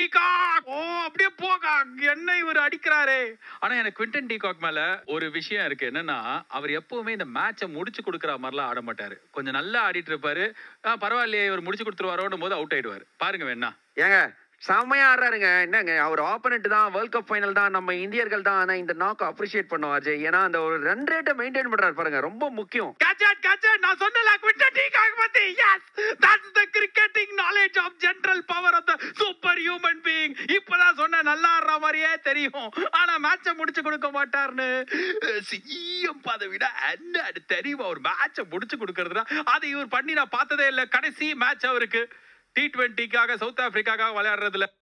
de Kock ஓ அப்படியே போகா என்ன இவர் அடிக்கிறாரே ஆனா எனக்கு குவிண்டன் டீகாக் மேல ஒரு விஷயம் இருக்கு என்னன்னா அவர் எப்பவுமே இந்த மேட்சை முடிச்சு கொடுக்குற மாதிரிலாம் ஆட மாட்டாரு கொஞ்சம் நல்லா ஆடிட்டு இருப்பாரு ஆ, பரவாயில்லையே இவர் முடிச்சு கொடுத்துருவாரோன்னும் போது அவுட் ஆயிடுவாரு பாருங்க வேணா ஏங்க செம்மையா ஆடுறாருங்க என்னங்க அவர் ஆப்போனண்ட் தான் வேர்ல்ட் கப் ஃபைனல் தான் நம்ம இந்தியர்கள் தான் ஆனா இந்த நாக்கு அப்ரிஷியேட் பண்ணுவோம் அஜய் ஏன்னா அந்த ஒரு ரன் ரேட்டை மெயின்டைன் பண்றாரு பாருங்க ரொம்ப முக்கியம் கேட்சட் கேட்சட் நான் சொன்னல குவிண்டன் டீகாக் பத்தி yes that's the cricketing knowledge of general power of the super human being இப்பதான் சொன்ன நல்லா ஆடுற மாதிரியே தெரியும் ஆனா மேட்சை முடிச்சு கொடுக்க மாட்டார்னு சிஎம் பதவிட என்ன அது தெரியுமா ஒரு மேட்சை முடிச்சு கொடுக்கறதுனா அது இவர் பண்ணி நான் பார்த்ததே இல்லை கடைசி மேட்ச் அவருக்கு டி டுவெண்ட்டிக்காக சவுத் ஆப்பிரிக்காக்காக விளையாடுறதுல